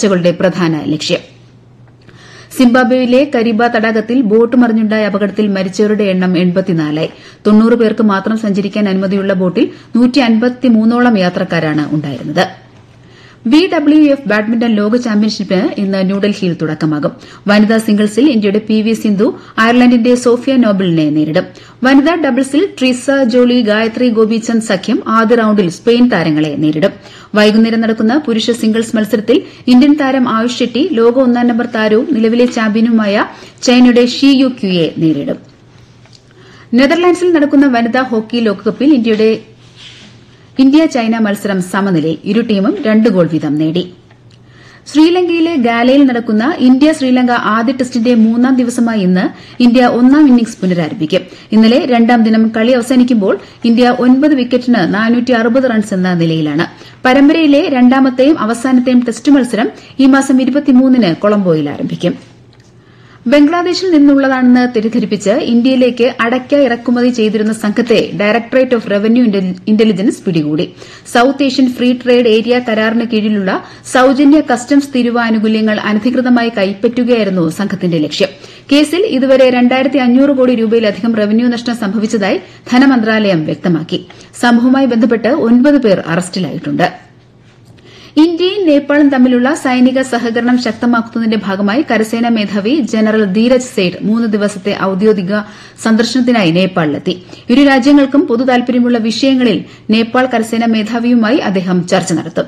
ചർച്ചകളുടെ പ്രധാന ലക്ഷ്യം സിംബാബ്വേയിലെ കരീബ തടാകത്തിൽ ബോട്ട് മറിഞ്ഞുണ്ടായ അപകടത്തിൽ മരിച്ചവരുടെ എണ്ണം എൺപത്തിനാലായി തൊണ്ണൂറ് പേർക്ക് മാത്രം സഞ്ചരിക്കാൻ അനുമതിയുള്ള ബോട്ടിൽ നൂറ്റിയൻപത്തിമൂന്നോളം യാത്രക്കാരാണ് ഉണ്ടായിരുന്നത് ബി ഡബ്ല്യു എഫ് ബാഡ്മിന്റൺ ലോക ചാമ്പ്യൻഷിപ്പിന് ഇന്ന് ന്യൂഡൽഹിയിൽ തുടക്കമാകും വനിതാ സിംഗിൾസിൽ ഇന്ത്യയുടെ പി വി സിന്ധു അയർലൻഡിന്റെ സോഫിയ നോബിളിനെ നേരിടും വനിതാ ഡബിൾസിൽ ട്രിസ ജോളി ഗായത്രി ഗോപിചന്ദ് സഖ്യം ആദ്യ റൌണ്ടിൽ സ്പെയിൻ താരങ്ങളെ നേരിടും വൈകുന്നേരം നടക്കുന്ന പുരുഷ സിംഗിൾസ് മത്സരത്തിൽ ഇന്ത്യൻ താരം ആയുഷ് ഷെട്ടി ലോക ഒന്നാം നമ്പർ താരവും നിലവിലെ ചാമ്പ്യനുമായ ചൈനയുടെ ഷി യു ക്യുയെ നേരിടും നെതർലാൻഡ്സിൽ നടക്കുന്ന വനിതാ ഹോക്കി ലോകകപ്പിൽ ഇന്ത്യയുടെ ഇന്ത്യ ചൈന മത്സരം സമനിലയിൽ ഇരു ടീമും രണ്ട് ഗോൾ വീതം നേടി ശ്രീലങ്കയിലെ ഗാലയിൽ നടക്കുന്ന ഇന്ത്യ ശ്രീലങ്ക ആദ്യ ടെസ്റ്റിന്റെ മൂന്നാം ദിവസമായ ഇന്ന് ഇന്ത്യ ഒന്നാം ഇന്നിംഗ്സ് പുനരാരംഭിക്കും ഇന്നലെ രണ്ടാം ദിനം കളി അവസാനിക്കുമ്പോൾ ഇന്ത്യ ഒൻപത് വിക്കറ്റിന് റൺസ് എന്ന നിലയിലാണ് പരമ്പരയിലെ രണ്ടാമത്തെയും അവസാനത്തെയും ടെസ്റ്റ് മത്സരം ഈ മാസം ന് കൊളംബോയിൽ ആരംഭിക്കും ബംഗ്ലാദേശിൽ നിന്നുള്ളതാണെന്ന് തെറ്റിദ്ധരിപ്പിച്ച് ഇന്ത്യയിലേക്ക് അടയ്ക്ക ഇറക്കുമതി ചെയ്തിരുന്ന സംഘത്തെ ഡയറക്ടറേറ്റ് ഓഫ് റവന്യൂ ഇന്റലിജൻസ് പിടികൂടി south Asian free trade area കരാറിന് കീഴിലുള്ള സൌജന്യ കസ്റ്റംസ് തീരുവ ആനുകൂല്യങ്ങൾ അനധികൃതമായി കൈപ്പറ്റുകയായിരുന്നു സംഘത്തിന്റെ ലക്ഷ്യം കേസിൽ ഇതുവരെ കോടി രൂപയിലധികം റവന്യൂ നഷ്ടം സംഭവിച്ചതായി ധനമന്ത്രാലയം വ്യക്തമാക്കി സംഭവവുമായി ബന്ധപ്പെട്ട് ഒൻപത് പേർ അറസ്റ്റിലായിട്ടുണ്ട് ഇന്ത്യയും നേപ്പാളും തമ്മിലുള്ള സൈനിക സഹകരണം ശക്തമാക്കുന്നതിന്റെ ഭാഗമായി കരസേനാ മേധാവി ജനറൽ ധീരജ് സേഠ് മൂന്ന് ദിവസത്തെ ഔദ്യോഗിക സന്ദർശനത്തിനായി നേപ്പാളിലെത്തി ഇരു രാജ്യങ്ങൾക്കും പൊതു താൽപര്യമുള്ള വിഷയങ്ങളിൽ നേപ്പാൾ കരസേനാ മേധാവിയുമായി അദ്ദേഹം ചർച്ച നടത്തും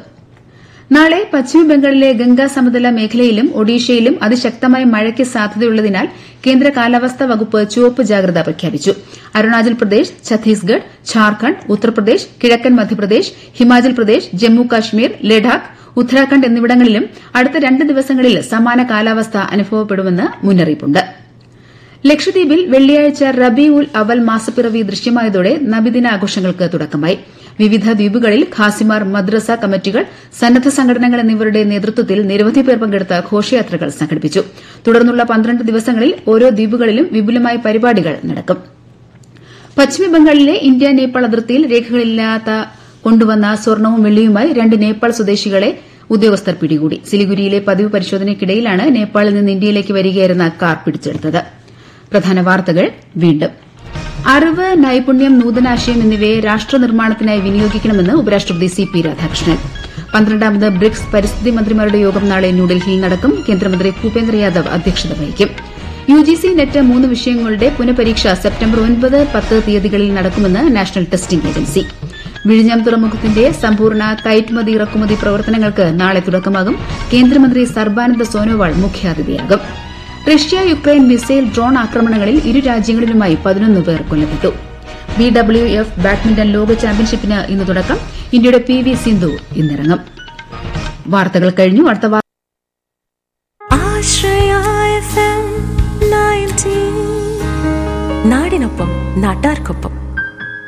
നാളെ പശ്ചിമബംഗാളിലെ ഗംഗാ സമതല മേഖലയിലും ഒഡീഷയിലും അതിശക്തമായ മഴയ്ക്ക് സാധ്യതയുള്ളതിനാൽ കേന്ദ്ര കാലാവസ്ഥാ വകുപ്പ് ചുവപ്പ് ജാഗ്രത പ്രഖ്യാപിച്ചു അരുണാചൽ പ്രദേശ് ഛത്തീസ്ഗഡ് ഝാർഖണ്ഡ് ഉത്തർപ്രദേശ് കിഴക്കൻ മധ്യപ്രദേശ് ഹിമാചൽ പ്രദേശ് ജമ്മു കാശ്മീർ ലഡാക്ക് ഉത്തരാഖണ്ഡ് എന്നിവിടങ്ങളിലും അടുത്ത രണ്ട് ദിവസങ്ങളിൽ സമാന കാലാവസ്ഥ അനുഭവപ്പെടുമെന്ന് മുന്നറിയിപ്പുണ്ട് ലക്ഷദ്വീപിൽ വെള്ളിയാഴ്ച റബി ഉൽ അവൽ മാസപ്പിറവി ദൃശ്യമായതോടെ നബിദിനാഘോഷങ്ങൾക്ക് തുടക്കമായി വിവിധ ദ്വീപുകളിൽ ഖാസിമാർ മദ്രസ കമ്മിറ്റികൾ സന്നദ്ധ സംഘടനകൾ എന്നിവരുടെ നേതൃത്വത്തിൽ നിരവധി പേർ പങ്കെടുത്ത ഘോഷയാത്രകൾ സംഘടിപ്പിച്ചു തുടർന്നുള്ള പന്ത്രണ്ട് ദിവസങ്ങളിൽ ഓരോ ദ്വീപുകളിലും വിപുലമായ പരിപാടികൾ നടക്കും പശ്ചിമബംഗാളിലെ ഇന്ത്യ നേപ്പാൾ അതിർത്തിയിൽ രേഖകളില്ലാത്ത കൊണ്ടുവന്ന സ്വർണവും വെള്ളിയുമായി രണ്ട് നേപ്പാൾ സ്വദേശികളെ ഉദ്യോഗസ്ഥർ പിടികൂടി സിലിഗുരിയിലെ പതിവ് പരിശോധനയ്ക്കിടയിലാണ് നേപ്പാളിൽ നിന്ന് ഇന്ത്യയിലേക്ക് വരികയായിരുന്ന കാർ പിടിച്ചെടുത്തത് പ്രധാന വാർത്തകൾ വീണ്ടും അറിവ് നൈപുണ്യം നൂതനാശയം എന്നിവയെ രാഷ്ട്ര നിർമ്മാണത്തിനായി വിനിയോഗിക്കണമെന്ന് ഉപരാഷ്ട്രപതി സി പി രാധാകൃഷ്ണൻ പന്ത്രണ്ടാമത് ബ്രിക്സ് പരിസ്ഥിതി മന്ത്രിമാരുടെ യോഗം നാളെ ന്യൂഡൽഹിയിൽ നടക്കും കേന്ദ്രമന്ത്രി ഭൂപേന്ദ്ര യാദവ് അധ്യക്ഷത വഹിക്കും യുജിസി നെറ്റ് മൂന്ന് വിഷയങ്ങളുടെ പുനഃപരീക്ഷ സെപ്റ്റംബർ ഒൻപത് പത്ത് തീയതികളിൽ നടക്കുമെന്ന് നാഷണൽ ടെസ്റ്റിംഗ് ഏജൻസി വിഴിഞ്ഞം തുറമുഖത്തിന്റെ സമ്പൂർണ്ണ കയറ്റുമതി ഇറക്കുമതി പ്രവർത്തനങ്ങൾക്ക് നാളെ തുടക്കമാകും കേന്ദ്രമന്ത്രി സർബാനന്ദ സോനോവാൾ മുഖ്യാതിഥിയാകും റഷ്യ യുക്രൈൻ മിസൈൽ ഡ്രോൺ ആക്രമണങ്ങളിൽ ഇരു രാജ്യങ്ങളിലുമായി പതിനൊന്ന് പേർ കൊല്ലപ്പെട്ടു ബി ഡബ്ല്യു എഫ് ബാഡ്മിന്റൺ ലോക ചാമ്പ്യൻഷിപ്പിന് ഇന്ന് തുടക്കം ഇന്ത്യയുടെ പി വി സിന്ധു ഇന്നിറങ്ങും വാർത്തകൾ കഴിഞ്ഞു അടുത്ത വാർത്ത നാടിനൊപ്പം നാട്ടാർക്കൊപ്പം